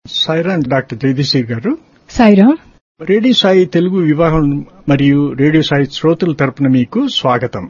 Sairam doctor Jagadishwar గారు Sairam radio Sai Telugu వివాహం మరియు రేడియో సాయి శ్రోతల తరపున మీకు స్వాగతం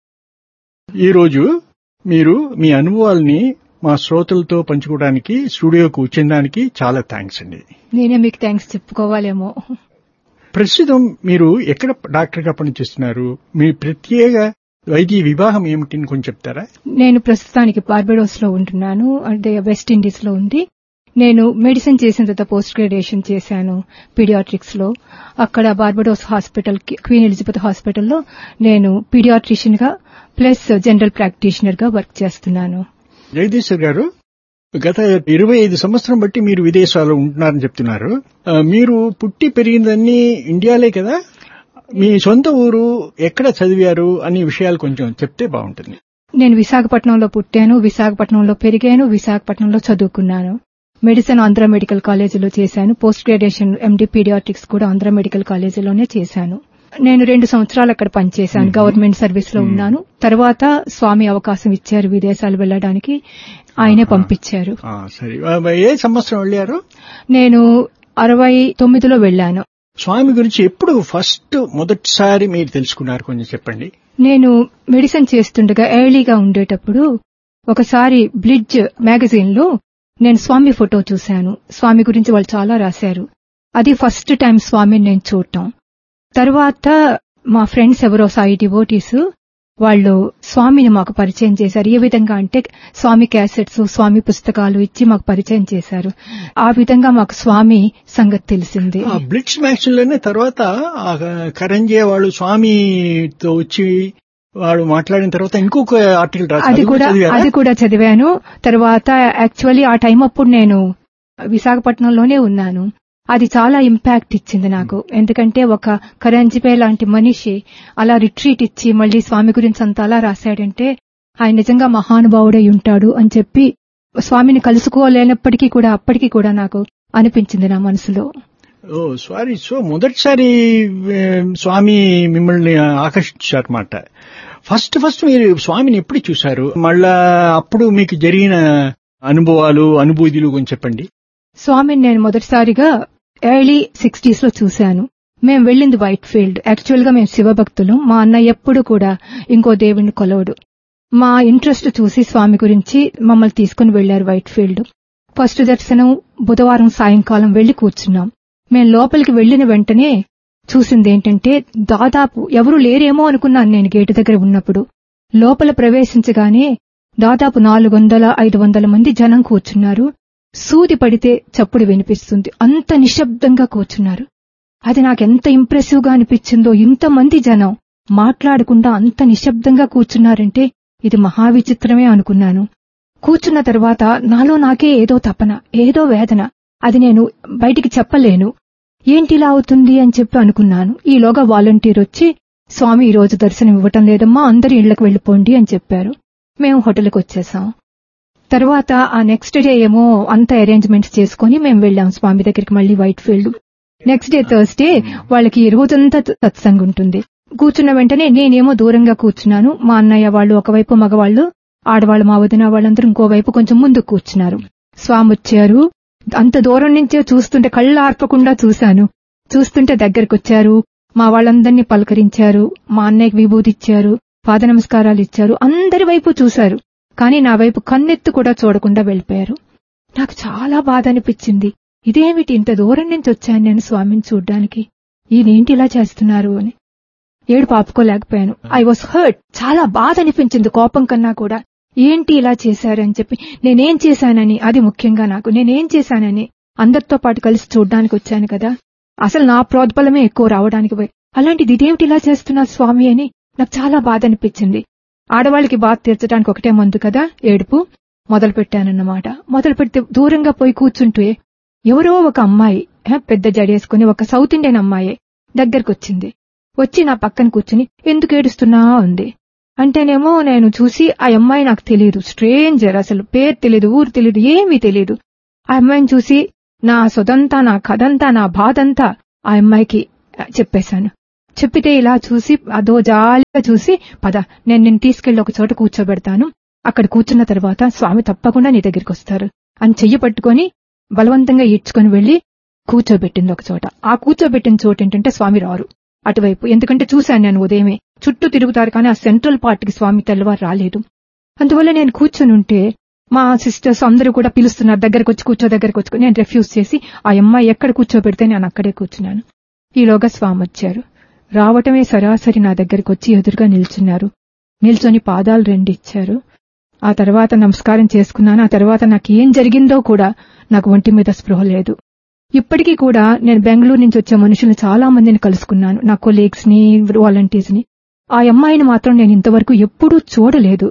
ఈరోజు మీరు మీ అనుభవాల్ని మా శ్రోతలతో పంచుకోవడానికి స్టూడియోకు వచ్చిందానికి చాలా థ్యాంక్స్ అండి నేనే మీకు థ్యాంక్స్ చెప్పుకోవాలేమో ప్రస్తుతం మీరు ఎక్కడ డాక్టర్గా పనిచేస్తున్నారు మీ ప్రత్యేక వైద్య వివాహం ఏమిటి అని కొంచెం చెప్తారా నేను ప్రస్తుతానికి బార్బడోస్ లో ఉంటున్నాను అంటే వెస్ట్ ఇండీస్ లో ఉంది నేను మెడిసిన్ చేసిన తర్వాత పోస్ట్ గ్రాడ్యుయేషన్ చేశాను పీడియాట్రిక్స్ లో అక్కడ బార్బడోస్ హాస్పిటల్ క్వీన్ ఎలిజబెత్ హాస్పిటల్లో నేను పీడియాట్రిషియన్ గా ప్లస్ జనరల్ ప్రాక్టీషనర్ గా వర్క్ చేస్తున్నాను జగదీశ్వర్ గారు గత ఇరవై ఐదు సంవత్సరం బట్టి మీరు విదేశాల్లో ఉంటున్నారని చెప్తున్నారు ఆ, మీరు పుట్టి పెరిగిందన్నీ ఇండియాలే కదా మీ సొంత ఊరు ఎక్కడ చదివారు అనే విషయాలు కొంచెం చెప్తే బాగుంటుంది నేను విశాఖపట్నంలో పుట్టాను విశాఖపట్నంలో పెరిగాను విశాఖపట్నంలో చదువుకున్నాను మెడిసిన్ ఆంధ్ర మెడికల్ కాలేజీలో చేశాను పోస్ట్ గ్రాడ్యుయేషన్ ఎండి పీడియాట్రిక్స్ కూడా ఆంధ్ర మెడికల్ కాలేజీలోనే చేశాను నేను రెండు సంవత్సరాలు అక్కడ పనిచేశాను గవర్నమెంట్ సర్వీస్ లో ఉన్నాను తర్వాత స్వామి అవకాశం ఇచ్చారు విదేశాలు వెళ్ళడానికి ఆయనే పంపించారు ఆ, సరే ఆ, ఏ సంవత్సరం వెళ్ళారు నేను అరవై తొమ్మిదిలో వెళ్ళాను స్వామి గురించి ఎప్పుడు ఫస్ట్ మొదటిసారి మీరు తెలుసుకున్నారు కొంచెం చెప్పండి నేను మెడిసిన్ చేస్తుండగా ఎర్లీగా ఉండేటప్పుడు ఒకసారి బ్లిడ్జ్ మ్యాగజైన్ లో నేను స్వామి ఫోటో చూశాను స్వామి గురించి వాళ్ళు చాలా రాశారు అది ఫస్ట్ టైం స్వామిని నేను చూడటం తర్వాత మా ఫ్రెండ్స్ ఎవరో సాయి డివోటీస్ వాళ్ళు స్వామిని మాకు పరిచయం చేశారు ఏ విధంగా అంటే స్వామి క్యాసెట్స్ స్వామి పుస్తకాలు ఇచ్చి మాకు పరిచయం చేశారు ఆ విధంగా మాకు స్వామి సంగతి తెలిసింది ఆ బ్లిట్స్ మ్యాక్సిన్ లోనే తర్వాత ఆ కరంజే వాళ్ళు స్వామితో వచ్చి వాడు మాట్లాడిన తర్వాత ఇంకొక ఆర్టికల్ రాశారు అది కూడా చదివారా? అది కూడా చదివాను తర్వాత యాక్చువల్లీ ఆ టైం అప్పుడు నేను విశాఖపట్నంలోనే ఉన్నాను అది చాలా ఇంపాక్ట్ ఇచ్చింది నాకు ఎందుకంటే ఒక కరంజిపే లాంటి మనిషి అలా రిట్రీట్ ఇచ్చి మళ్ళీ స్వామి గురించి అంత అలా రాశాడంటే ఆయన నిజంగా మహానుభావుడై ఉంటాడు అని చెప్పి స్వామిని కలుసుకోలేనప్పటికీ కూడా అప్పటికీ కూడా నాకు అనిపించింది నా మనసులో ఓ సారీ సో మొదటిసారి ఏ, స్వామి మిమ్మల్ని ఆకర్షించారన్నమాట ఫస్ట్ ఫస్ట్ మీరు స్వామిని ఎప్పుడు చూశారు మళ్ళా అప్పుడు మీకు జరిగిన అనుభవాలు అనుభూతులు కొంచెం చెప్పండి స్వామిని నేను మొదటిసారిగా ఎర్లీ సిక్స్టీస్ లో చూశాను మేము వెళ్ళింది వైట్ ఫీల్డ్ యాక్చువల్ గా మేము శివభక్తులు మా అన్న ఎప్పుడు కూడా ఇంకో దేవుణ్ణి కొలవడు మా ఇంట్రెస్ట్ చూసి స్వామి గురించి మమ్మల్ని తీసుకుని వెళ్లారు వైట్ ఫీల్డ్ ఫస్ట్ దర్శనం బుధవారం సాయంకాలం వెళ్లి కూర్చున్నాం మేము లోపలికి వెళ్లిన వెంటనే చూసింది ఏంటంటే దాదాపు ఎవరు లేరేమో అనుకున్నాను నేను గేటు దగ్గర ఉన్నప్పుడు లోపల ప్రవేశించగానే దాదాపు నాలుగు వందల ఐదు వందల మంది జనం కూర్చున్నారు సూది పడితే చప్పుడు వినిపిస్తుంది అంత నిశ్శబ్దంగా కూర్చున్నారు అది నాకెంత ఇంప్రెసివ్ గా అనిపించిందో ఇంతమంది జనం మాట్లాడకుండా అంత నిశ్శబ్దంగా కూర్చున్నారంటే ఇది మహావిచిత్రమే అనుకున్నాను కూర్చున్న తర్వాత నాలో నాకే ఏదో తపన ఏదో వేదన అది నేను బయటికి చెప్పలేను ఏంటి ఇలా అవుతుంది అని చెప్పి అనుకున్నాను ఈలోగా వాలంటీర్ వచ్చి స్వామి ఈ రోజు దర్శనం ఇవ్వటం లేదమ్మా అందరి ఇళ్లకు వెళ్లిపోండి అని చెప్పారు మేము హోటల్కి వచ్చేసాం తర్వాత ఆ నెక్స్ట్ డే ఏమో అంత అరేంజ్మెంట్స్ చేసుకుని మేము వెళ్ళాం స్వామి దగ్గరికి మళ్ళీ Whitefield next day Thursday వాళ్ళకి ఈ రోజంతా సత్సంగ్ ఉంటుంది కూర్చున్న వెంటనే నేనేమో దూరంగా కూర్చున్నాను మా అన్నయ్య వాళ్ళు ఒకవైపు మగవాళ్ళు ఆడవాళ్ళు మా వదిన వాళ్ళందరూ ఇంకోవైపు కొంచెం ముందుకు కూర్చున్నారు స్వామి వచ్చారు అంత దూరం నుంచే చూస్తుంటే కళ్ళు ఆర్పకుండా చూశాను చూస్తుంటే దగ్గరకు వచ్చారు మా వాళ్ళందరినీ పలకరించారు మా అన్నయ్యకి విభూతి ఇచ్చారు పాద నమస్కారాలు ఇచ్చారు అందరి వైపు చూశారు కానీ నా వైపు కన్నెత్తు కూడా చూడకుండా వెళ్ళిపోయారు నాకు చాలా బాధ అనిపించింది ఇదేమిటి ఇంత దూరం నుంచి వచ్చాను నేను స్వామిని చూడ్డానికి ఈయనేంటి ఇలా చేస్తున్నారు అని ఏడు పాపుకోలేకపోయాను ఐ వాస్ హర్ట్ చాలా బాధ అనిపించింది కోపం కన్నా కూడా ఏంటి ఇలా చేశారని చెప్పి నేనేం చేశానని అది ముఖ్యంగా నాకు నేనేం చేశానని అందరితో పాటు కలిసి చూడ్డానికి వచ్చాను కదా అసలు నా ప్రోద్బలమే ఎక్కువ రావడానికి పోయి అలాంటిది ఇదేమిటి ఇలా చేస్తున్నారు స్వామి అని నాకు చాలా బాధ అనిపించింది ఆడవాళ్ళకి బాధ తీర్చడానికి ఒకటే మందు కదా ఏడుపు మొదలు పెట్టానన్నమాట మొదలు పెడితే దూరంగా పోయి కూర్చుంటే ఎవరో ఒక అమ్మాయి హే, పెద్ద జడేసుకుని ఒక సౌత్ ఇండియన్ అమ్మాయి దగ్గరకు వచ్చింది వచ్చి నా పక్కన కూర్చుని ఎందుకు ఏడుస్తున్నా ఉంది అంటేనేమో నేను చూసి ఆ అమ్మాయి నాకు తెలియదు స్ట్రేంజర్ అసలు పేరు తెలియదు ఊరు తెలియదు ఏమీ తెలియదు ఆ అమ్మాయిని చూసి నా సొదంతా నా కథంతా నా బాధంతా ఆ అమ్మాయికి ఆ, చెప్పేశాను చెప్పితే ఇలా చూసి అదో జాలిగా చూసి పద నేను నిన్ను తీసుకెళ్లి ఒక చోట కూర్చోబెడతాను అక్కడ కూర్చున్న తర్వాత స్వామి తప్పకుండా నీ దగ్గరికి వస్తారు అని చెయ్యి పట్టుకొని బలవంతంగా ఈడ్చుకొని వెళ్లి కూర్చోబెట్టింది ఒక చోట ఆ కూర్చోబెట్టిన చోట ఏంటంటే స్వామి రారు అటువైపు ఎందుకంటే చూశాను నేను ఉదయమే చుట్టూ తిరుగుతారు కానీ ఆ సెంట్రల్ పార్ట్కి స్వామి తెల్లవారు రాలేదు అందువల్ల నేను కూర్చొని ఉంటే మా సిస్టర్స్ అందరూ కూడా పిలుస్తున్నారు దగ్గరకు వచ్చి కూర్చో దగ్గరకు వచ్చి నేను రిఫ్యూజ్ చేసి ఆ అమ్మాయి ఎక్కడ కూర్చోబెడితే నేను అక్కడే కూర్చున్నాను ఈలోగా స్వామి వచ్చారు రావటమే సరాసరి నా దగ్గరకు వచ్చి ఎదురుగా నిల్చున్నారు నిల్చొని పాదాలు రెండు ఇచ్చారు ఆ తర్వాత నమస్కారం చేసుకున్నాను ఆ తర్వాత నాకు ఏం జరిగిందో కూడా నాకు ఒంటి మీద స్పృహ లేదు ఇప్పటికీ కూడా నేను బెంగళూరు నుంచి వచ్చే మనుషుల్ని చాలా మందిని కలుసుకున్నాను నా కొలీగ్స్ ని వాలంటీర్స్ ని ఆ అమ్మాయిని మాత్రం నేను ఇంతవరకు ఎప్పుడూ చూడలేదు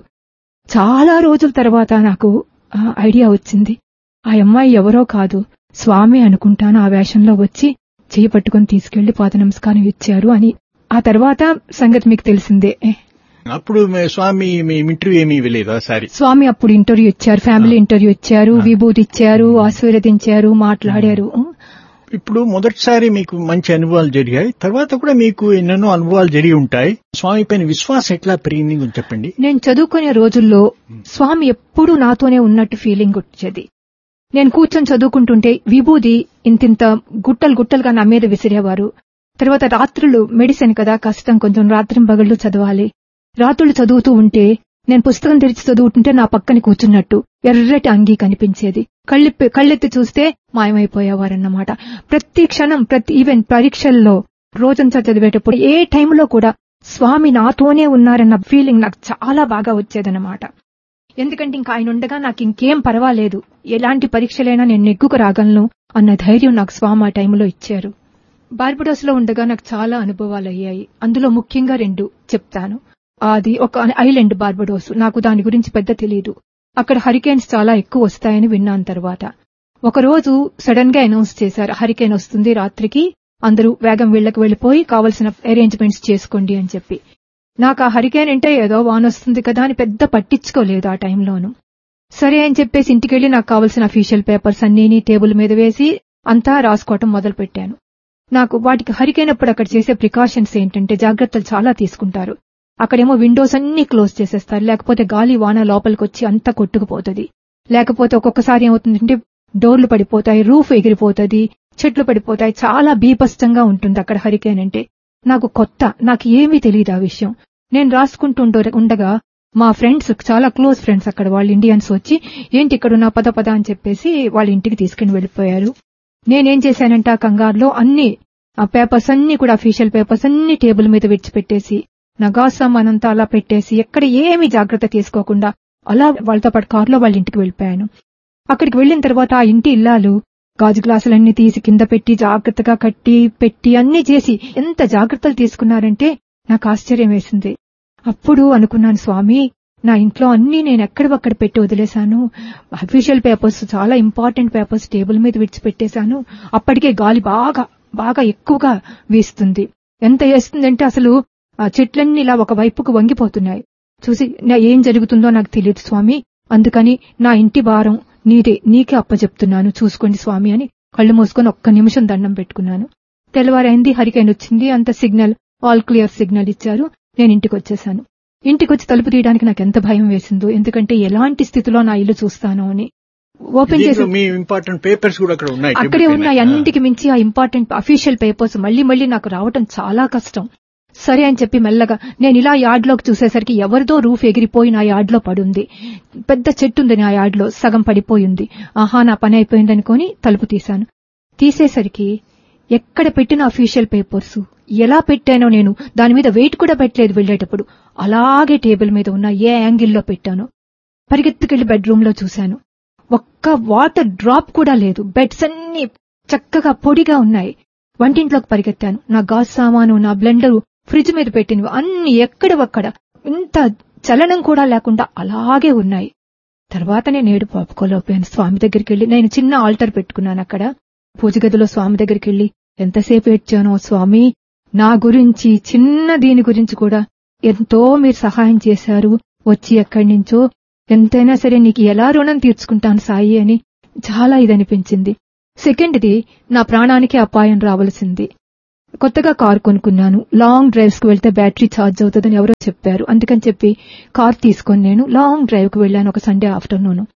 చాలా రోజుల తర్వాత నాకు ఆ ఐడియా వచ్చింది ఆ అమ్మాయి ఎవరో కాదు స్వామి అనుకుంటాను ఆ వేషంలో వచ్చి చేయి పట్టుకుని తీసుకెళ్లి పాద నమస్కారం ఇచ్చారు అని ఆ తర్వాత సంగతి మీకు తెలిసిందే అప్పుడు మీ స్వామి మీ ఇంటర్వ్యూ ఏమీ ఇవ్వలేదా సారి స్వామి అప్పుడు ఇంటర్వ్యూ ఇచ్చారు ఫ్యామిలీ ఇంటర్వ్యూ ఇచ్చారు ఆ. విభూతి ఇచ్చారు ఆశీర్వదించారు మాట్లాడారు ఇప్పుడు మొదటిసారి మీకు మంచి అనుభవాలు జరిగాయి తర్వాత కూడా మీకు ఎన్నెన్నో అనుభవాలు జరిగి ఉంటాయి స్వామి పైన విశ్వాసం ఎట్లా పెరిగింది కొంచెం చెప్పండి నేను చదువుకునే రోజుల్లో స్వామి ఎప్పుడూ నాతోనే ఉన్నట్టు ఫీలింగ్ వచ్చేది నేను కూర్చొని చదువుకుంటుంటే విభూది ఇంతింత గుట్టలు గుట్టలుగా నా మీద విసిరేవారు తర్వాత రాత్రులు మెడిసిన్ కదా కష్టం కొంచెం రాత్రింబగళ్ళు చదవాలి రాత్రులు చదువుతూ ఉంటే నేను పుస్తకం తెరిచి చదువుతుంటే నా పక్కన కూర్చున్నట్టు ఎర్రటి అంగీ కనిపించేది కళ్ళెప్పి కళ్ళెత్తి చూస్తే మాయమైపోయేవారన్నమాట ప్రతి క్షణం ప్రతి ఈవెన్ పరీక్షల్లో రోజంతా చదివేటప్పుడు ఏ టైంలో కూడా స్వామి నాతోనే ఉన్నారన్న ఫీలింగ్ నాకు చాలా బాగా వచ్చేదన్నమాట ఎందుకంటే ఇంకా ఆయన ఉండగా నాకు ఇంకేం పర్వాలేదు ఎలాంటి పరీక్షలైనా నేను నెగ్గుకు రాగలను అన్న ధైర్యం నాకు స్వామి ఆ టైంలో ఇచ్చారు బార్బడోస్ లో ఉండగా నాకు చాలా అనుభవాలు అయ్యాయి అందులో ముఖ్యంగా రెండు చెప్తాను అది ఒక ఐలాండ్ బార్బడోస్ నాకు దాని గురించి పెద్ద తెలియదు అక్కడ హరికేన్స్ చాలా ఎక్కువ వస్తాయని విన్నాను తర్వాత ఒకరోజు సడన్ గా అనౌన్స్ చేశారు హరికేన్ వస్తుంది రాత్రికి అందరూ వేగం వీళ్ళకి వెళ్లిపోయి కావలసిన అరేంజ్మెంట్స్ చేసుకోండి అని చెప్పి నాకు ఆ హరికేన్ అంటే ఏదో వాన్ వస్తుంది కదా అని పెద్ద పట్టించుకోలేదు ఆ టైంలోను సరే అని చెప్పేసి ఇంటికెళ్లి నాకు కావలసిన అఫీషియల్ పేపర్స్ అన్నీ టేబుల్ మీద వేసి అంతా రాసుకోవటం మొదలు పెట్టాను నాకు వాటికి హరికైనప్పుడు అక్కడ చేసే ప్రికాషన్స్ ఏంటంటే జాగ్రత్తలు చాలా తీసుకుంటారు అక్కడేమో విండోస్ అన్ని క్లోజ్ చేసేస్తారు లేకపోతే గాలి వాన లోపలికి వచ్చి అంతా కొట్టుకుపోతుంది లేకపోతే ఒక్కొక్కసారి ఏమవుతుందంటే డోర్లు పడిపోతాయి రూఫ్ ఎగిరిపోతుంది చెట్లు పడిపోతాయి చాలా బీభత్సంగా ఉంటుంది అక్కడ హరికేన్ అంటే నాకు కొత్త నాకు ఏమీ తెలియదు ఆ విషయం నేను రాసుకుంటూ ఉండ- ఉండగా మా ఫ్రెండ్స్ చాలా క్లోజ్ ఫ్రెండ్స్ అక్కడ వాళ్ళు ఇండియన్స్ వచ్చి ఏంటి ఇక్కడ ఉన్న పద పద అని చెప్పేసి వాళ్ళ ఇంటికి తీసుకుని వెళ్ళిపోయారు నేనేం చేశానంటే ఆ కంగారులో అన్ని ఆ పేపర్స్ అన్ని కూడా అఫీషియల్ పేపర్స్ అన్ని టేబుల్ మీద విడిచిపెట్టేసి నా గాజు సామానంతా అలా పెట్టేసి ఎక్కడ ఏమీ జాగ్రత్త తీసుకోకుండా అలా వాళ్ళతో పాటు కారులో వాళ్ళ ఇంటికి వెళ్ళిపోయాను అక్కడికి వెళ్ళిన తర్వాత ఆ ఇంటి ఇల్లాలు గాజు గ్లాసులన్నీ తీసి కింద పెట్టి జాగ్రత్తగా కట్టి పెట్టి అన్ని చేసి ఎంత జాగ్రత్తలు తీసుకున్నారంటే నాకు ఆశ్చర్యం వేసింది అప్పుడు అనుకున్నాను స్వామి నా ఇంట్లో అన్ని నేను ఎక్కడివక్కడ పెట్టి వదిలేశాను అఫీషియల్ పేపర్స్ చాలా ఇంపార్టెంట్ పేపర్స్ టేబుల్ మీద విడిచిపెట్టేశాను అప్పటికే గాలి బాగా బాగా ఎక్కువగా వీస్తుంది ఎంత వేస్తుందంటే అసలు ఆ చెట్లన్నీ ఇలా ఒక వైపుకు వంగిపోతున్నాయి చూసి నా- ఏం జరుగుతుందో నాకు తెలియదు స్వామి అందుకని నా ఇంటి భారం నీదే నీకే అప్పచెప్తున్నాను చూసుకోండి స్వామి అని కళ్ళు మూసుకొని ఒక్క నిమిషం దండం పెట్టుకున్నాను తెల్లవారైంది హరికైన్ వచ్చింది అంత సిగ్నల్ ఆల్ క్లియర్ సిగ్నల్ ఇచ్చారు నేను ఇంటికి వచ్చేసాను ఇంటికి వచ్చి తలుపు తీయడానికి నాకు ఎంత భయం వేసిందో ఎందుకంటే ఎలాంటి స్థితిలో నా ఇల్లు చూస్తానో అని ఓపెన్ చేసి దీంట్లో మీ ఇంపార్టెంట్ పేపర్స్ కూడా అక్కడ ఉన్నాయి అక్కడే టేబుల్ ఉన్నాయి పైన. అన్నింటికి మించి ఆ ఇంపార్టెంట్ అఫీషియల్ పేపర్స్ మళ్ళీ మళ్ళీ నాకు రావటం చాలా కష్టం సరే అని చెప్పి మెల్లగా నేను ఇలా యార్డ్లోకి చూసేసరికి ఎవరిదో రూఫ్ ఎగిరిపోయి నా యార్డ్లో పడుంది పెద్ద చెట్టు ఉంది నా యార్డ్లో సగం పడిపోయింది ఆహా నా పని అయిపోయింది అనుకొని తలుపు తీశాను తీసేసరికి ఎక్కడ పెట్టిన అఫీషియల్ పేపర్స్ ఎలా పెట్టానో నేను దాని మీద వెయిట్ కూడా పెట్టలేదు వెళ్ళేటప్పుడు అలాగే టేబుల్ మీద ఉన్న ఏ యాంగిల్లో పెట్టానో పరిగెత్తుకెళ్లి బెడ్రూమ్ లో చూశాను ఒక్క వాటర్ డ్రాప్ కూడా లేదు బెడ్స్ అన్ని చక్కగా పొడిగా ఉన్నాయి వంటింట్లోకి పరిగెత్తాను నా గాజు సామాను నా బ్లెండరు ఫ్రిడ్జ్ మీద పెట్టినవి అన్ని ఎక్కడవక్కడ ఇంత చలనం కూడా లేకుండా అలాగే ఉన్నాయి తర్వాత నేను ఏడు పాపుకోలేకపోయాను స్వామి దగ్గరికి వెళ్లి నేను చిన్న ఆల్టర్ పెట్టుకున్నాను అక్కడ పూజ గదిలో స్వామి దగ్గరికి వెళ్లి ఎంతసేపు ఏడ్చానో స్వామి నా గురించి చిన్న దీని గురించి కూడా ఎంతో మీరు సహాయం చేశారు వచ్చి ఎక్కడి నుంచో ఎంతైనా సరే నీకు ఎలా రుణం తీర్చుకుంటాను సాయి అని చాలా ఇదనిపించింది సెకండ్ది నా ప్రాణానికి అపాయం రావలసింది కొత్తగా కార్ కొనుక్కున్నాను లాంగ్ డ్రైవ్స్ కు వెళ్తే బ్యాటరీ ఛార్జ్ అవుతుందని ఎవరో చెప్పారు అందుకని చెప్పి కార్ తీసుకొని నేను లాంగ్ డ్రైవ్ కు వెళ్ళాను ఒక సండే ఆఫ్టర్నూన్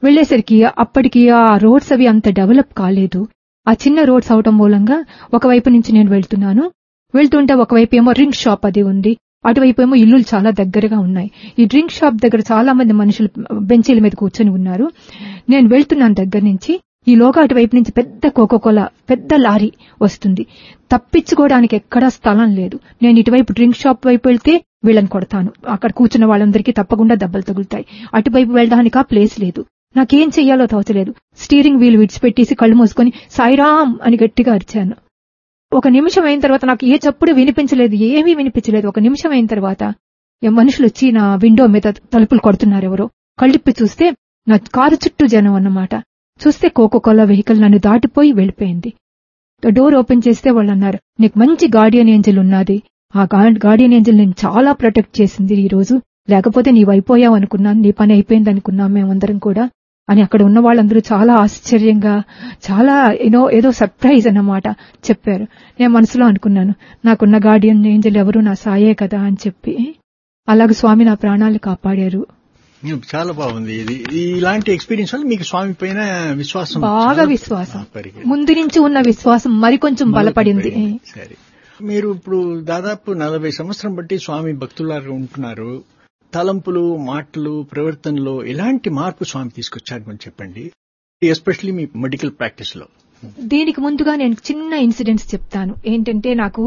వెళ్లేసరికి అప్పటికి ఆ రోడ్స్ అవి అంత డెవలప్ కాలేదు ఆ చిన్న రోడ్స్ అవటం మూలంగా ఒకవైపు నుంచి నేను వెళ్తున్నాను వెళ్తుంటే ఒకవైపు ఏమో రింగ్ షాప్ అది ఉంది అటువైపు ఏమో ఇల్లులు చాలా దగ్గరగా ఉన్నాయి ఈ డ్రింక్ షాప్ దగ్గర చాలా మంది మనుషులు బెంచీల మీద కూర్చొని ఉన్నారు నేను వెళ్తున్నాను దగ్గర నుంచి ఈ లోగా అటువైపు నుంచి పెద్ద కోకోకోలా పెద్ద లారీ వస్తుంది తప్పించుకోవడానికి ఎక్కడా స్థలం లేదు నేను ఇటువైపు డ్రింక్ షాప్ వైపు వెళ్తే వీళ్ళని కొడతాను అక్కడ కూర్చున్న వాళ్ళందరికీ తప్పకుండా దెబ్బలు తగులుతాయి అటువైపు వెళ్ళడానికి ఆ ప్లేస్ లేదు నాకేం చెయ్యాలో తోచలేదు స్టీరింగ్ వీల్ విడిచిపెట్టేసి కళ్ళు మూసుకొని సాయిరామ్ అని గట్టిగా అరిచాను ఒక నిమిషం అయిన తర్వాత నాకు ఏ చప్పుడు వినిపించలేదు ఏమీ వినిపించలేదు ఒక నిమిషం అయిన తర్వాత ఏ మనుషులు వచ్చి నా విండో మీద తలుపులు కొడుతున్నారు ఎవరో కళ్ళిప్పి చూస్తే నా కారు చుట్టూ జనం అన్నమాట చూస్తే కోకోకోలా వెహికల్ నన్ను దాటిపోయి వెళ్ళిపోయింది డోర్ ఓపెన్ చేస్తే వాళ్ళు అన్నారు నీకు మంచి గార్డియన్ ఏంజల్ ఉన్నది ఆ గార్డియన్ ఏంజల్ నేను చాలా ప్రొటెక్ట్ చేసింది ఈ రోజు లేకపోతే నీవు అయిపోయావు అనుకున్నాను నీ పని అయిపోయింది అనుకున్నాం మేమందరం కూడా అని అక్కడ ఉన్న వాళ్ళందరూ చాలా ఆశ్చర్యంగా చాలా ఏదో ఏదో సర్ప్రైజ్ అన్నమాట చెప్పారు నేను మనసులో అనుకున్నాను నాకున్న గార్డియన్ ఏంజల్ ఎవరు నా సాయే కదా అని చెప్పి అలాగే స్వామి నా ప్రాణాలు కాపాడారు చాలా బాగుంది ఇది ఇలాంటి ఎక్స్పీరియన్స్ వల్ల మీకు స్వామి పైన విశ్వాసం బాగా చాలా విశ్వాసం పెరిగింది. ముందు నుంచి ఉన్న విశ్వాసం మరికొంచెం బలపడింది సరే మీరు ఇప్పుడు దాదాపు నలభై సంవత్సరం బట్టి స్వామి భక్తులాగా ఉంటున్నారు తలంపులు మాటలు ప్రవర్తనలో ఎలాంటి మార్పు స్వామి తీసుకొచ్చారు అని చెప్పండి ఎస్పెషల్లీ మీ మెడికల్ ప్రాక్టీస్ లో దీనికి ముందుగా నేను చిన్న ఇన్సిడెంట్స్ చెప్తాను ఏంటంటే నాకు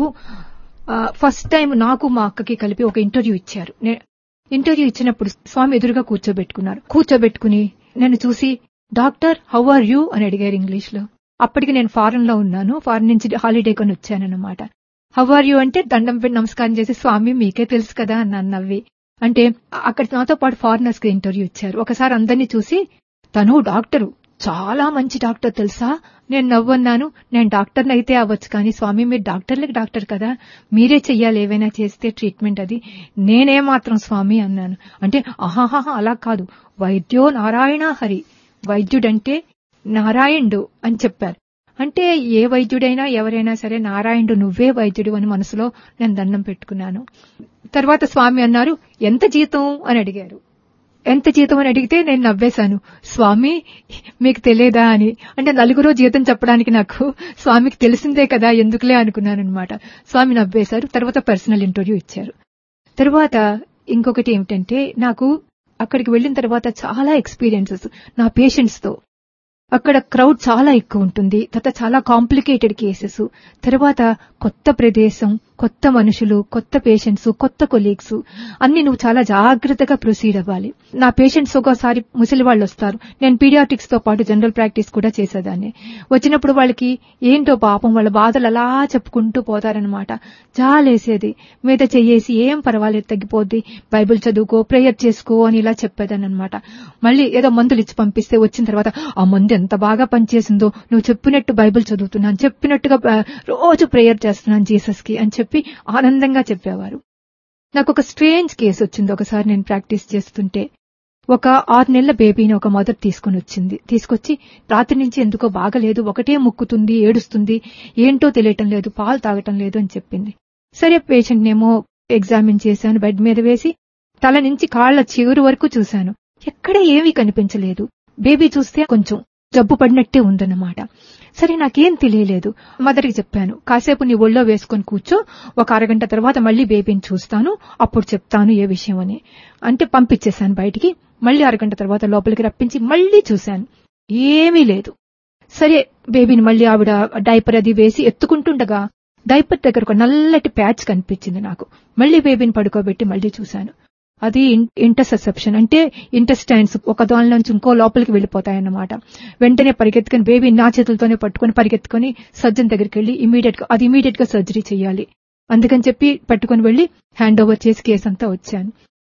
ఫస్ట్ టైం నాకు మా అక్కకి కలిపి ఒక ఇంటర్వ్యూ ఇచ్చారు నే- ఇంటర్వ్యూ ఇచ్చినప్పుడు స్వామి ఎదురుగా కూర్చోబెట్టుకున్నారు కూర్చోబెట్టుకుని నన్ను చూసి డాక్టర్ హౌ ఆర్ యూ అని అడిగారు ఇంగ్లీష్ లో అప్పటికి నేను ఫారెన్ లో ఉన్నాను ఫారెన్ నుంచి హాలిడే కొని వచ్చానన్నమాట హౌ ఆర్ యూ అంటే దండం పెట్టి నమస్కారం చేసి స్వామి మీకే తెలుసు కదా అన్నాను నవ్వి అంటే అక్కడ నాతో పాటు ఫారినర్స్ కి ఇంటర్వ్యూ ఇచ్చారు ఒకసారి అందరినీ చూసి తను డాక్టరు చాలా మంచి డాక్టర్ తెలుసా నేను నవ్వన్నాను నేను డాక్టర్ని అయితే అవ్వచ్చు కానీ స్వామి మీరు డాక్టర్లకి డాక్టర్ కదా మీరే చెయ్యాలి ఏవైనా చేస్తే ట్రీట్మెంట్ అది నేనే మాత్రం స్వామి అన్నాను అంటే ఆహాహా అలా కాదు వైద్యో నారాయణ హరి వైద్యుడంటే నారాయణుడు అని చెప్పారు అంటే ఏ వైద్యుడైనా ఎవరైనా సరే నారాయణుడు నువ్వే వైద్యుడు అని మనసులో నేను దండం పెట్టుకున్నాను తర్వాత స్వామి అన్నారు ఎంత జీతం అని అడిగారు ఎంత జీతం అని అడిగితే నేను నవ్వేశాను స్వామి మీకు తెలియదా అని అంటే నలుగురో జీతం చెప్పడానికి నాకు స్వామికి తెలిసిందే కదా ఎందుకులే అనుకున్నాను అనమాట స్వామి నవ్వేశారు తర్వాత పర్సనల్ ఇంటర్వ్యూ ఇచ్చారు తర్వాత ఇంకొకటి ఏమిటంటే నాకు అక్కడికి వెళ్ళిన తర్వాత చాలా ఎక్స్పీరియన్సెస్ నా పేషెంట్స్ తో అక్కడ క్రౌడ్ చాలా ఎక్కువ ఉంటుంది తర్వాత చాలా కాంప్లికేటెడ్ కేసెస్ తర్వాత కొత్త ప్రదేశం కొత్త మనుషులు కొత్త పేషెంట్స్ కొత్త కొలీగ్స్ అన్ని నువ్వు చాలా జాగ్రత్తగా ప్రొసీడ్ అవ్వాలి నా పేషెంట్స్ ఒకసారి ముసలి వాళ్ళు వస్తారు నేను పీడియాటిక్స్ తో పాటు జనరల్ ప్రాక్టీస్ కూడా చేసేదాన్ని వచ్చినప్పుడు వాళ్ళకి ఏంటో పాపం వాళ్ళ బాధలు అలా చెప్పుకుంటూ పోతారనమాట జాలేసేది మీద చెయ్యేసి ఏం పర్వాలేదు తగ్గిపోద్ది బైబిల్ చదువుకో ప్రేయర్ చేసుకో అని ఇలా చెప్పేదాన్ని అనమాట మళ్ళీ ఏదో మందులు ఇచ్చి పంపిస్తే వచ్చిన తర్వాత ఆ మందు ఎంత బాగా పనిచేసిందో నువ్వు చెప్పినట్టు బైబిల్ చదువుతున్నాను చెప్పినట్టుగా ఆ, రోజు ప్రేయర్ చేస్తున్నాను జీసస్ కి అని చెప్పి ఆనందంగా చెప్పేవారు నాకు ఒక స్ట్రేంజ్ కేసు వచ్చింది ఒకసారి నేను ప్రాక్టీస్ చేస్తుంటే ఒక ఆరు నెలల బేబీని ఒక మదర్ తీసుకుని వచ్చింది తీసుకొచ్చి రాత్రి నుంచి ఎందుకో బాగలేదు ఒకటే ముక్కుతుంది ఏడుస్తుంది ఏంటో తెలియటం లేదు పాలు తాగటం లేదు అని చెప్పింది సరే పేషెంట్ నేమో ఎగ్జామిన్ చేశాను బెడ్ మీద వేసి తల నుంచి కాళ్ల చివరి వరకు చూశాను ఎక్కడ ఏమీ కనిపించలేదు బేబీ చూస్తే కొంచెం జబ్బు పడినట్టే ఉందన్నమాట సరే నాకేం తెలియలేదు మదర్కి చెప్పాను కాసేపు నీ ఒళ్ళో వేసుకొని కూర్చో ఒక అరగంట తర్వాత మళ్ళీ బేబీని చూస్తాను అప్పుడు చెప్తాను ఏ విషయం అని అంటే పంపించేశాను బయటికి మళ్ళీ అరగంట తర్వాత లోపలికి రప్పించి మళ్ళీ చూశాను ఏమీ లేదు సరే బేబీని మళ్ళీ ఆవిడ డైపర్ అది వేసి ఎత్తుకుంటుండగా డైపర్ దగ్గర ఒక నల్లటి ప్యాచ్ కనిపించింది నాకు మళ్ళీ బేబీని పడుకోబెట్టి మళ్ళీ చూశాను అది ఇంటర్సెప్షన్ అంటే ఇంటెస్టైన్స్ ఒక దాని నుంచి ఇంకో లోపలికి వెళ్ళిపోతాయన్నమాట వెంటనే పరిగెత్తుకుని బేబీ నా చేతులతోనే పట్టుకుని పరిగెత్తుకుని సర్జన్ దగ్గరికి వెళ్లి ఇమీడియట్ గా అది ఇమీడియట్ గా సర్జరీ చేయాలి అందుకని చెప్పి పట్టుకుని వెళ్లి హ్యాండ్ ఓవర్ చేసి కేసు అంతా వచ్చాను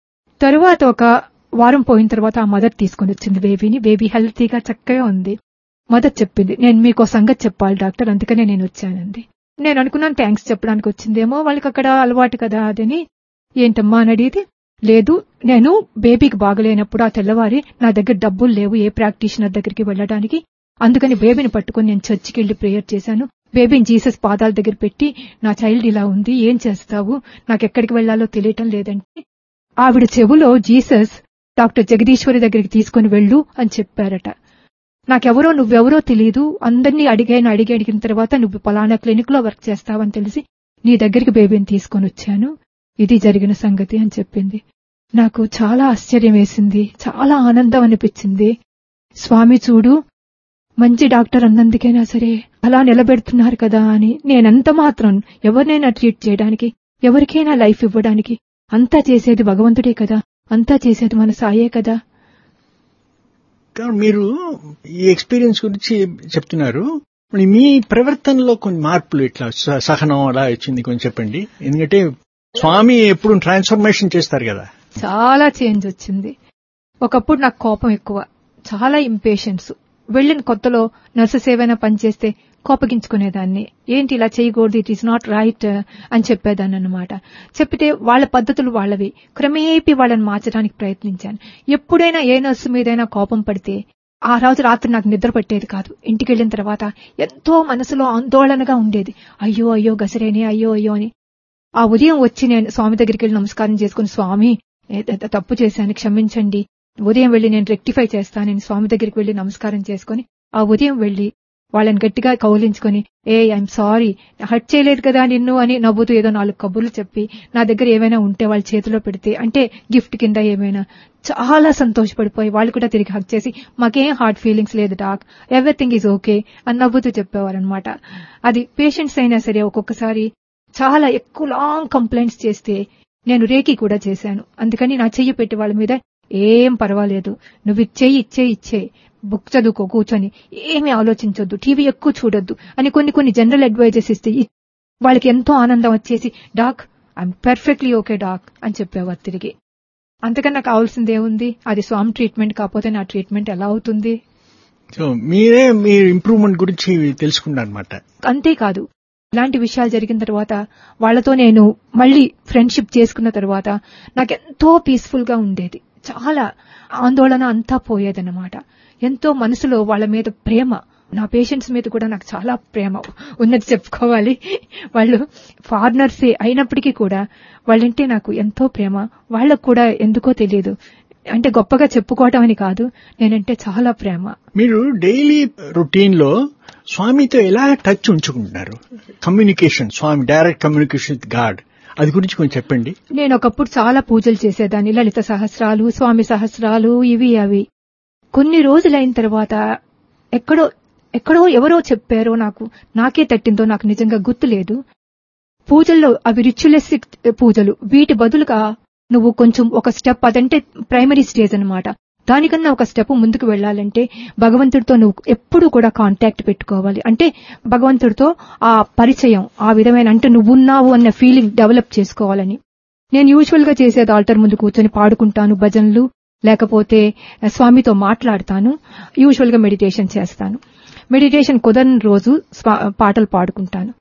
తరువాత ఒక వారం పోయిన తర్వాత ఆ మదర్ తీసుకుని వచ్చింది బేబీని బేబీ హెల్తీగా చక్కగా ఉంది మదర్ చెప్పింది నేను మీకు సంగతి చెప్పాలి డాక్టర్ అందుకనే నేను వచ్చానంది నేను అనుకున్నాను థ్యాంక్స్ చెప్పడానికి వచ్చిందేమో వాళ్ళకి అక్కడ అలవాటు కదా అదని ఏంటమ్మా అని అడిగితే లేదు నేను బేబీకి బాగలేనప్పుడు ఆ తెల్లవారి నా దగ్గర డబ్బులు లేవు ఏ ప్రాక్టీషనర్ దగ్గరికి వెళ్ళడానికి అందుకని బేబీని పట్టుకుని నేను చర్చికి వెళ్లి ప్రేయర్ చేశాను బేబీని జీసస్ పాదాల దగ్గర పెట్టి నా చైల్డ్ ఇలా ఉంది ఏం చేస్తావు నాకు ఎక్కడికి వెళ్లాలో తెలియటం లేదంటే ఆవిడ చెవులో జీసస్ డాక్టర్ జగదీశ్వరి దగ్గరికి తీసుకుని వెళ్ళు అని చెప్పారట నాకెవరో నువ్వెవరో తెలియదు అందరినీ అడిగాను అడిగి అడిగిన తర్వాత నువ్వు పలానా క్లినిక్ లో వర్క్ చేస్తావని తెలిసి నీ దగ్గరికి బేబీని తీసుకొని వచ్చాను ఇది జరిగిన సంగతి అని చెప్పింది నాకు చాలా ఆశ్చర్యం వేసింది చాలా ఆనందం అనిపించింది స్వామి చూడు మంచి డాక్టర్ అన్నందుకైనా సరే అలా నిలబెడుతున్నారు కదా అని నేనెంత మాత్రం ఎవరినైనా ట్రీట్ చేయడానికి ఎవరికైనా లైఫ్ ఇవ్వడానికి అంతా చేసేది భగవంతుడే కదా అంతా చేసేది మన సాయే కదా కానీ మీరు ఈ ఎక్స్పీరియన్స్ గురించి చెప్తున్నారు మరి మీ ప్రవర్తనలో కొన్ని మార్పులు ఇట్లా స- సహనం అలా వచ్చింది కొంచెం చెప్పండి ఎందుకంటే స్వామి ఎప్పుడు ట్రాన్స్ఫర్మేషన్ చేస్తారు కదా చాలా చేంజ్ వచ్చింది ఒకప్పుడు నాకు కోపం ఎక్కువ చాలా ఇంపేషెన్స్ వెళ్ళిన కొత్తలో నర్సెస్ ఏవైనా పనిచేస్తే కోపగించుకునేదాన్ని ఏంటి ఇలా చేయకూడదు ఇట్ ఈస్ నాట్ రైట్ అని చెప్పేదాన్ని అనమాట చెప్పితే వాళ్ళ పద్ధతులు వాళ్ళవి క్రమేపీ వాళ్ళని మార్చడానికి ప్రయత్నించాను ఎప్పుడైనా ఏ నర్సు మీదైనా కోపం పడితే ఆ రోజు రాత్రి నాకు నిద్ర పట్టేది కాదు ఇంటికి వెళ్ళిన తర్వాత ఎంతో మనసులో ఆందోళనగా ఉండేది అయ్యో అయ్యో గసరేనే అయ్యో అయ్యో అని ఆ ఉదయం వచ్చి నేను స్వామి దగ్గరికి వెళ్ళి నమస్కారం చేసుకుని స్వామి ఏ- త- తప్పు చేశాను క్షమించండి ఉదయం వెళ్లి నేను రెక్టిఫై చేస్తాను నేను స్వామి దగ్గరికి వెళ్లి నమస్కారం చేసుకుని ఆ ఉదయం వెళ్లి వాళ్ళని గట్టిగా కౌలించుకొని ఏ ఐఎమ్ సారీ హర్ట్ చేయలేదు కదా నిన్ను అని నవ్వుతూ ఏదో నాలుగు కబుర్లు చెప్పి నా దగ్గర ఏమైనా ఉంటే వాళ్ళ చేతిలో పెడితే అంటే గిఫ్ట్ కింద ఏమైనా చాలా సంతోషపడిపోయి వాళ్ళు కూడా తిరిగి హక్ చేసి మాకేం హార్ట్ ఫీలింగ్స్ లేదు డాక్ ఎవ్రీథింగ్ ఈజ్ ఓకే అని నవ్వుతూ చెప్పేవారనమాట అది పేషెంట్స్ అయినా సరే ఒక్కొక్కసారి చాలా ఎక్కువ లాంగ్ కంప్లైంట్స్ చేస్తే నేను రేకి కూడా చేశాను అందుకని నా చెయ్యి పెట్టి వాళ్ళ మీద ఏం పర్వాలేదు నువ్వు ఇచ్చేయి ఇచ్చే ఇచ్చే బుక్ చదువుకో కూర్చొని ఏమీ ఆలోచించొద్దు టీవీ ఎక్కువ చూడొద్దు అని కొన్ని కొన్ని జనరల్ అడ్వైజెస్ ఇస్తే ఇ- వాళ్ళకి ఎంతో ఆనందం వచ్చేసి doc I'm perfectly okay doc అని చెప్పేవారు తిరిగి అంతకన్నా కావాల్సింది ఏముంది అది స్వామి ట్రీట్మెంట్ కాకపోతే నా ట్రీట్మెంట్ ఎలా అవుతుంది సో మీరే మీ ఇంప్రూవ్మెంట్ గురించి తెలుసుకున్నారు అనమాట అంతేకాదు ఇలాంటి విషయాలు జరిగిన తర్వాత వాళ్ళతో నేను మళ్ళీ ఫ్రెండ్షిప్ చేసుకున్న తర్వాత నాకెంతో పీస్ఫుల్ గా ఉండేది చాలా ఆందోళన అంతా పోయేదన్నమాట ఎంతో మనసులో వాళ్ళ మీద ప్రేమ నా పేషెంట్స్ మీద కూడా నాకు చాలా ప్రేమ ఉన్నది చెప్పుకోవాలి వాళ్ళు ఫారినర్సే అయినప్పటికీ కూడా వాళ్ళంటే నాకు ఎంతో ప్రేమ వాళ్ళకు కూడా ఎందుకో తెలియదు అంటే గొప్పగా చెప్పుకోవటం అని కాదు నేనంటే చాలా ప్రేమ మీరు డైలీ రొటీన్ లో స్వామితో ఎలా టచ్ ఉంచుకుంటున్నారు communication Swami direct communication with God అది గురించి కొంచెం చెప్పండి నేను ఒకప్పుడు చాలా పూజలు చేసేదాన్ని లలిత సహస్రాలు స్వామి సహస్రాలు ఇవి అవి కొన్ని రోజులైన తర్వాత ఎక్కడో ఎక్కడో ఎవరో చెప్పారో నాకు నాకే తట్టిందో నాకు నిజంగా గుర్తులేదు పూజల్లో అవి రిచువలిస్టిక్ పూజలు వీటి బదులుగా నువ్వు కొంచెం ఒక స్టెప్ అదంటే ప్రైమరీ స్టేజ్ అన్నమాట దానికన్నా ఒక స్టెప్ ముందుకు వెళ్ళాలంటే భగవంతుడితో నువ్వు ఎప్పుడూ కూడా కాంటాక్ట్ పెట్టుకోవాలి అంటే భగవంతుడితో ఆ పరిచయం ఆ విధమైన అంటే నువ్వున్నావు అన్న ఫీలింగ్ డెవలప్ చేసుకోవాలని నేను యూజువల్ గా చేసేది ఆల్టర్ ముందు కూర్చొని పాడుకుంటాను భజనలు లేకపోతే స్వామితో మాట్లాడతాను యూజువల్ గా మెడిటేషన్ చేస్తాను మెడిటేషన్ కుదరని రోజు స్వా- పాటలు పాడుకుంటాను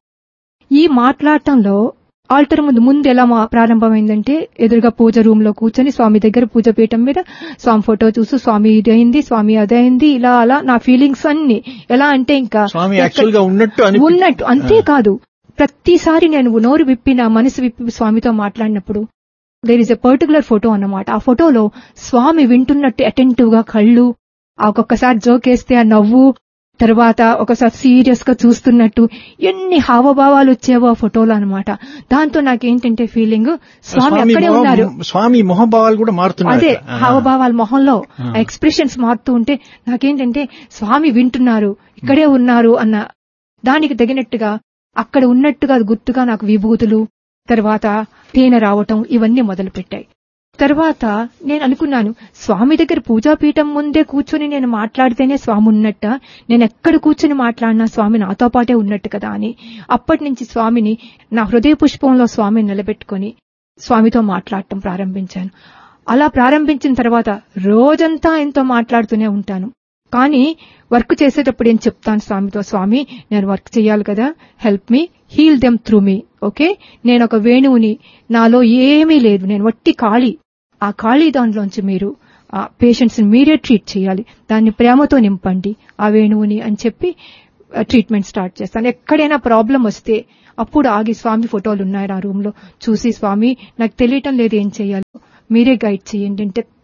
ఈ మాట్లాడటంలో ఆల్టర్ ముందు ముందు ఎలా మా- ప్రారంభమైందంటే ఎదురుగా పూజ రూమ్ లో కూర్చొని స్వామి దగ్గర పూజ పీఠం మీద స్వామి ఫోటో చూస్తూ స్వామి ఇది అయింది స్వామి అదైంది ఇలా అలా నా ఫీలింగ్స్ అన్ని ఎలా అంటే ఇంకా స్వామి యాక్చువల్ గా ఉన్నట్టు అని ఉన్నట్టు అంతేకాదు ప్రతిసారి నేను నోరు విప్పి నా మనసు విప్పి స్వామితో మాట్లాడినప్పుడు there is a particular photo అన్నమాట ఆ ఫోటోలో స్వామి వింటున్నట్టు అటెంటివ్ గా కళ్ళు ఆ ఒక్కొక్కసారి జోకేస్తే ఆ నవ్వు తర్వాత ఒకసారి సీరియస్ గా చూస్తున్నట్టు ఎన్ని హావభావాలు వచ్చేవో ఆ ఫోటోలో అన్నమాట దాంతో నాకేంటంటే ఫీలింగ్ స్వామి అక్కడే మొహం- ఉన్నారు స్వామి మొహభావాలు కూడా మారుతున్నారు అదే అక్కడ. ఆ. హావభావాల మొహంలో ఆ. ఎక్స్ప్రెషన్స్ మారుతూ ఉంటే నాకేంటంటే స్వామి వింటున్నారు ఇక్కడే ఉన్నారు అన్న దానికి తగినట్టుగా అక్కడ ఉన్నట్టుగా గుర్తుగా నాకు విభూతులు తర్వాత తేనె రావటం ఇవన్నీ మొదలు పెట్టాయి తర్వాత నేను అనుకున్నాను స్వామి దగ్గర పూజాపీఠం ముందే కూర్చొని నేను మాట్లాడితేనే స్వామి ఉన్నట్ట నేను ఎక్కడ కూర్చొని మాట్లాడినా స్వామి నాతో పాటే ఉన్నట్టు కదా అని అప్పటి నుంచి స్వామిని నా హృదయ పుష్పంలో స్వామిని నిలబెట్టుకొని స్వామితో మాట్లాడటం ప్రారంభించాను అలా ప్రారంభించిన తర్వాత రోజంతా ఆయనతో మాట్లాడుతూనే ఉంటాను కానీ వర్క్ చేసేటప్పుడు ఏం చెప్తాను స్వామితో స్వామి నేను వర్క్ చేయాలి కదా help me heal them through me okay నేను ఒక వేణువుని నాలో ఏమీ లేదు నేను వట్టి ఖాళీ ఆ ఖాళీ దానిలోంచి మీరు ఆ పేషెంట్స్ ని మీరే ట్రీట్ చేయాలి దాన్ని ప్రేమతో నింపండి ఆ వేణువుని అని చెప్పి ట్రీట్మెంట్ స్టార్ట్ చేస్తాను ఎక్కడైనా ప్రాబ్లం వస్తే అప్పుడు ఆగి స్వామి ఫోటోలు ఉన్నాయి ఆ రూమ్ లో చూసి స్వామి నాకు తెలియటం లేదు ఏం చేయాలి మీరే గైడ్ చేయండి అంటే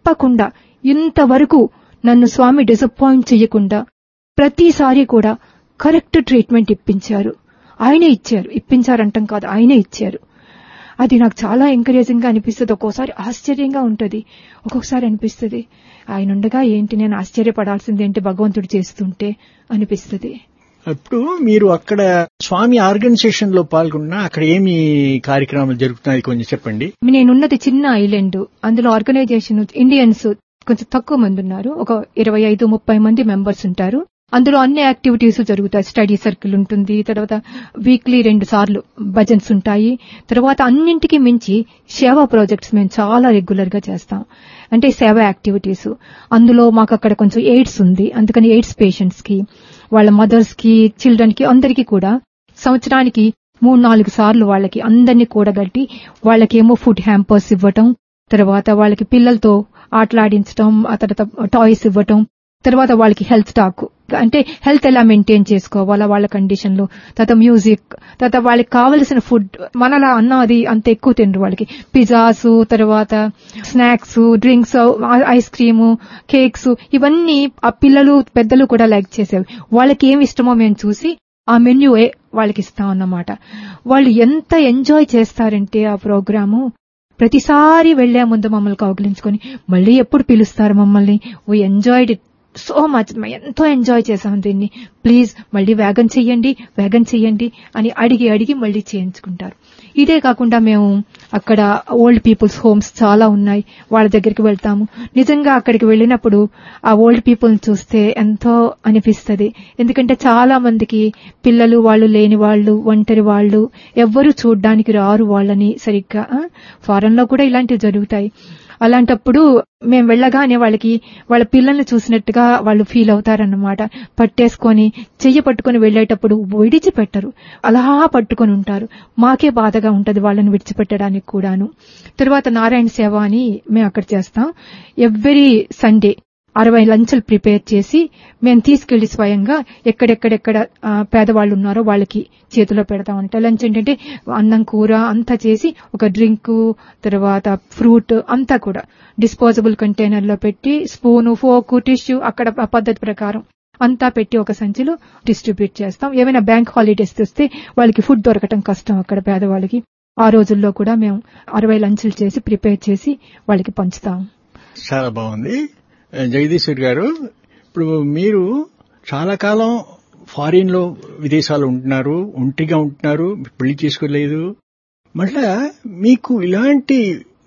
తప్పకుండా ఇంతవరకు నన్ను స్వామి డిసప్పాయింట్ చేయకుండా ప్రతిసారి కూడా కరెక్ట్ ట్రీట్మెంట్ ఇప్పించారు ఆయనే ఇచ్చారు ఇప్పించారంటాం కాదు ఆయనే ఇచ్చారు అది నాకు చాలా ఎంకరేజింగ్ గా అనిపిస్తుంది ఒక్కోసారి ఆశ్చర్యంగా ఉంటది ఒక్కొక్కసారి అనిపిస్తుంది ఆయన ఉండగా ఏంటి నేను ఆశ్చర్యపడాల్సింది ఏంటి భగవంతుడు చేస్తుంటే అనిపిస్తుంది అప్పుడు మీరు అక్కడ స్వామి ఆర్గనైజేషన్ లో పాల్గొన్నా అక్కడ ఏమి కార్యక్రమాలు జరుగుతున్నాయి కొంచెం చెప్పండి నేనున్నది చిన్న ఐలాండ్ అందులో ఆర్గనైజేషన్ ఇండియన్స్ కొంచెం తక్కువ మంది ఉన్నారు ఒక ఇరవై ఐదు ముప్పై మంది మెంబర్స్ ఉంటారు అందులో అన్ని యాక్టివిటీస్ జరుగుతాయి స్టడీ సర్కిల్ ఉంటుంది తర్వాత వీక్లీ రెండు సార్లు భజన్స్ ఉంటాయి తర్వాత అన్నింటికి మించి సేవా ప్రాజెక్ట్స్ మేము చాలా రెగ్యులర్ గా చేస్తాం అంటే సేవా యాక్టివిటీస్ అందులో మాకు అక్కడ కొంచెం ఎయిడ్స్ ఉంది అందుకని ఎయిడ్స్ పేషెంట్స్ కి వాళ్ళ మదర్స్ కి చిల్డ్రన్ కి అందరికీ కూడా సంవత్సరానికి మూడు నాలుగు సార్లు వాళ్ళకి అందరినీ కూడగట్టి వాళ్ళకేమో ఫుడ్ హ్యాంపర్స్ ఇవ్వటం తర్వాత వాళ్ళకి పిల్లలతో ఆటలాడించటం ఆ తర్వాత టాయ్స్ ఇవ్వటం తర్వాత వాళ్ళకి హెల్త్ టాక్ అంటే హెల్త్ ఎలా మెయింటైన్ చేసుకోవాలా వాళ్ళ కండిషన్లు తర్వాత మ్యూజిక్ తర్వాత వాళ్ళకి కావలసిన ఫుడ్ మనలా అన్న అది అంత ఎక్కువ తినరు వాళ్ళకి పిజ్జాస్ తర్వాత snacks drinks ice cream cakes ఇవన్నీ ఆ పిల్లలు పెద్దలు కూడా లైక్ చేసేవి వాళ్ళకి ఏమి ఇష్టమో మేము చూసి ఆ మెన్యూ వాళ్ళకి ఇస్తాం అన్నమాట వాళ్ళు ఎంత ఎంజాయ్ చేస్తారంటే ఆ ప్రోగ్రాము ప్రతిసారి వెళ్లే ముందు మమ్మల్ని కౌగిలించుకొని మళ్ళీ ఎప్పుడు పిలుస్తారు మమ్మల్ని we enjoyed it so much ఎంతో ఎంజాయ్ చేసాం దీన్ని ప్లీజ్ మళ్ళీ వేగం చెయ్యండి వేగం చెయ్యండి అని అడిగి అడిగి మళ్ళీ చేయించుకుంటారు ఇదే కాకుండా మేము అక్కడ ఓల్డ్ పీపుల్స్ హోమ్స్ చాలా ఉన్నాయి వాళ్ళ దగ్గరికి వెళ్తాము నిజంగా అక్కడికి వెళ్ళినప్పుడు ఆ ఓల్డ్ పీపుల్ చూస్తే ఎంతో అనిపిస్తుంది ఎందుకంటే చాలా మందికి పిల్లలు వాళ్ళు లేని వాళ్ళు ఒంటరి వాళ్ళు ఎవ్వరూ చూడ్డానికి రారు వాళ్ళని సరిగ్గా ఫారెన్ లో కూడా ఇలాంటివి జరుగుతాయి అలాంటప్పుడు మేము వెళ్ళగానే వాళ్ళకి వాళ్ళ పిల్లల్ని చూసినట్టుగా వాళ్ళు ఫీల్ అవుతారన్నమాట పట్టేసుకొని చెయ్యి పట్టుకొని వెళ్లేటప్పుడు విడిచిపెట్టరు అలా పట్టుకొని ఉంటారు మాకే బాధగా ఉంటది వాళ్ళని విడిచిపెట్టడానికి కూడాను తర్వాత నారాయణ సేవ అని మేము అక్కడ చేస్తాం ఎవ్రీ సండే అరవై లంచులు ప్రిపేర్ చేసి మేము తీసుకెళ్లి స్వయంగా ఎక్కడెక్కడెక్కడ పేదవాళ్ళు ఉన్నారో వాళ్ళకి చేతిలో పెడతామంట లంచ్ ఏంటంటే అన్నం కూర అంతా చేసి ఒక డ్రింక్ తర్వాత ఫ్రూట్ అంతా కూడా డిస్పోజబుల్ కంటైనర్ లో పెట్టి స్పూను ఫోకు టిష్యూ అక్కడ పద్ధతి ప్రకారం అంతా పెట్టి ఒక సంచిలో డిస్ట్రిబ్యూట్ చేస్తాం ఏమైనా బ్యాంక్ హాలిడేస్ తెస్తే వాళ్ళకి ఫుడ్ దొరకటం కష్టం అక్కడ పేదవాళ్ళకి ఆ రోజుల్లో కూడా మేము అరవై లంచులు చేసి ప్రిపేర్ చేసి వాళ్ళకి పంచుతాం చాలా బాగుంది జగదీశ్వర్ గారు ఇప్పుడు మీరు చాలా కాలం ఫారిన్ లో విదేశాలు ఉంటున్నారు ఒంటిగా ఉంటున్నారు పెళ్లి చేసుకోలేదు మళ్ళా మీకు ఇలాంటి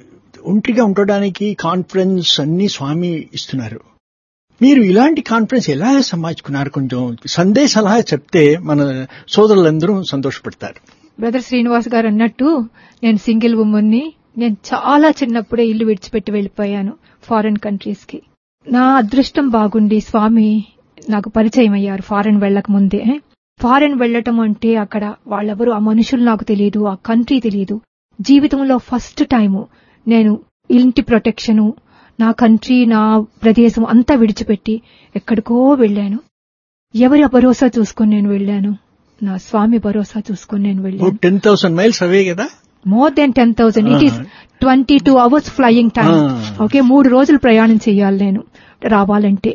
ఒంటిగా ఉండడానికి కాన్ఫరెన్స్ అన్ని స్వామి ఇస్తున్నారు మీరు ఇలాంటి కాన్ఫరెన్స్ ఎలా సమాచుకున్నారు కొంచెం సందేశ సలహా చెప్తే మన సోదరులందరూ సంతోషపడతారు బ్రదర్ శ్రీనివాస్ గారు అన్నట్టు నేను సింగిల్ ఉమ్మన్ని నేను చాలా చిన్నప్పుడే ఇల్లు విడిచిపెట్టి వెళ్లిపోయాను ఫారెన్ కంట్రీస్ కి నా అదృష్టం బాగుండి స్వామి నాకు పరిచయం అయ్యారు ఫారెన్ వెళ్లక ముందే ఫారెన్ వెళ్లటం అంటే అక్కడ వాళ్ళెవరు ఆ మనుషులు నాకు తెలియదు ఆ కంట్రీ తెలియదు జీవితంలో ఫస్ట్ టైము నేను ఇంటి ప్రొటెక్షను నా కంట్రీ నా ప్రదేశం అంతా విడిచిపెట్టి ఎక్కడికో వెళ్ళాను ఎవరి భరోసా చూసుకుని నేను వెళ్ళాను నా స్వామి భరోసా చూసుకుని నేను వెళ్ళాను టెన్ థౌసండ్ మైల్స్ అవే కదా more than ten thousand it is twenty two hours flying time okay మూడు రోజులు ప్రయాణం చేయాలి నేను రావాలంటే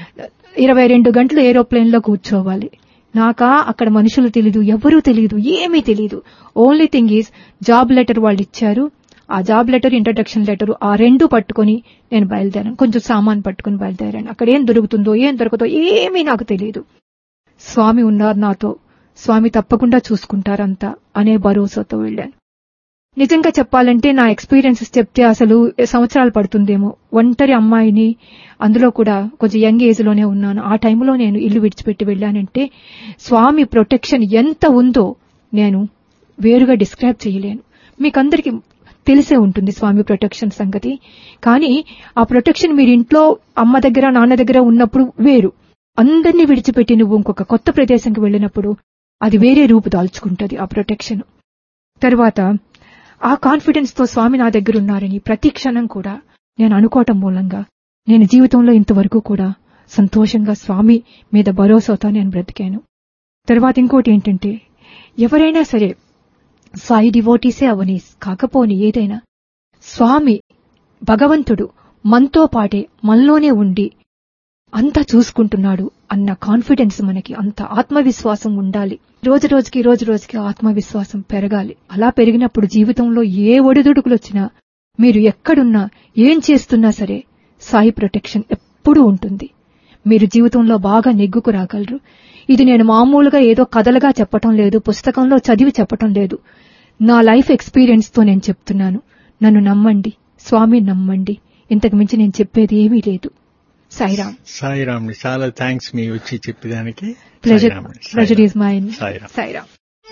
ఇరవై రెండు గంటలు ఏరోప్లేన్ లో కూర్చోవాలి నాకా అక్కడ మనుషులు తెలీదు ఎవరూ తెలియదు ఏమీ తెలీదు only thing is job letter వాళ్ళు ఇచ్చారు ఆ జాబ్ లెటర్ ఇంట్రడక్షన్ లెటర్ ఆ రెండు పట్టుకుని నేను బయలుదేరాను కొంచెం సామాన్ పట్టుకుని బయలుదేరాను అక్కడ ఏం దొరుకుతుందో ఏం దొరుకుతుందో ఏమీ నాకు తెలియదు స్వామి ఉన్నారు నాతో స్వామి తప్పకుండా చూసుకుంటారంతా అనే భరోసాతో వెళ్ళాను నిజంగా చెప్పాలంటే నా ఎక్స్పీరియన్సెస్ చెప్తే అసలు సంవత్సరాలు పడుతుందేమో ఒంటరి అమ్మాయిని అందులో కూడా కొంచెం యంగ్ ఏజ్ లోనే ఉన్నాను ఆ టైంలో నేను ఇల్లు విడిచిపెట్టి వెళ్ళానంటే స్వామి ప్రొటెక్షన్ ఎంత ఉందో నేను వేరుగా డిస్క్రైబ్ చేయలేను మీకందరికి తెలిసే ఉంటుంది స్వామి ప్రొటెక్షన్ సంగతి కానీ ఆ ప్రొటెక్షన్ మీరు ఇంట్లో అమ్మ దగ్గర నాన్న దగ్గర ఉన్నప్పుడు వేరు అందరినీ విడిచిపెట్టి నువ్వు ఇంకొక కొత్త ప్రదేశంకి వెళ్ళినప్పుడు అది వేరే రూపు దాల్చుకుంటది ఆ ప్రొటెక్షన్ తర్వాత ఆ కాన్ఫిడెన్స్ తో స్వామి నా దగ్గర ఉన్నారని ప్రతి క్షణం కూడా నేను అనుకోవటం మూలంగా నేను జీవితంలో ఇంతవరకు కూడా సంతోషంగా స్వామి మీద భరోసాతో నేను బ్రతికాను తర్వాత ఇంకోటి ఏంటంటే ఎవరైనా సరే సాయి డివోటీసే అవని కాకపోని ఏదైనా స్వామి భగవంతుడు మనతో పాటే మనలోనే ఉండి అంతా చూసుకుంటున్నాడు అన్న కాన్ఫిడెన్స్ మనకి అంత ఆత్మవిశ్వాసం ఉండాలి రోజు రోజుకి రోజు రోజుకి ఆత్మవిశ్వాసం పెరగాలి అలా పెరిగినప్పుడు జీవితంలో ఏ ఒడిదుడుకులు వచ్చినా మీరు ఎక్కడున్నా ఏం చేస్తున్నా సరే సాయి ప్రొటెక్షన్ ఎప్పుడూ ఉంటుంది మీరు జీవితంలో బాగా నెగ్గుకు రాగలరు ఇది నేను మామూలుగా ఏదో కథలుగా చెప్పటం లేదు పుస్తకంలో చదివి చెప్పటం లేదు నా లైఫ్ ఎక్స్పీరియన్స్ తో నేను చెప్తున్నాను నన్ను నమ్మండి స్వామి నమ్మండి ఇంతకు మించి నేను చెప్పేది ఏమీ లేదు సాయిరామ్ సాయిరామ్ చాలా థ్యాంక్స్ మీ వచ్చి చెప్పేదానికి pleasure Sairam. Pleasure is mine Sairam. Sairam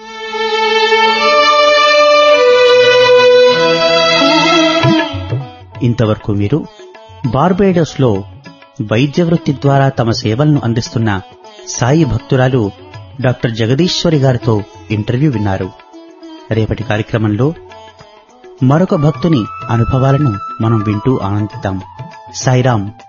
ఇంతవరకు మీరు బార్బేడోస్ లో వైద్య వృత్తి ద్వారా తమ సేవలను అందిస్తున్న సాయి భక్తురాలు డాక్టర్ జగదీశ్వరి గారితో ఇంటర్వ్యూ విన్నారు రేపటి కార్యక్రమంలో మరొక భక్తుని అనుభవాలను మనం వింటూ ఆనందిద్దాం సాయిరాం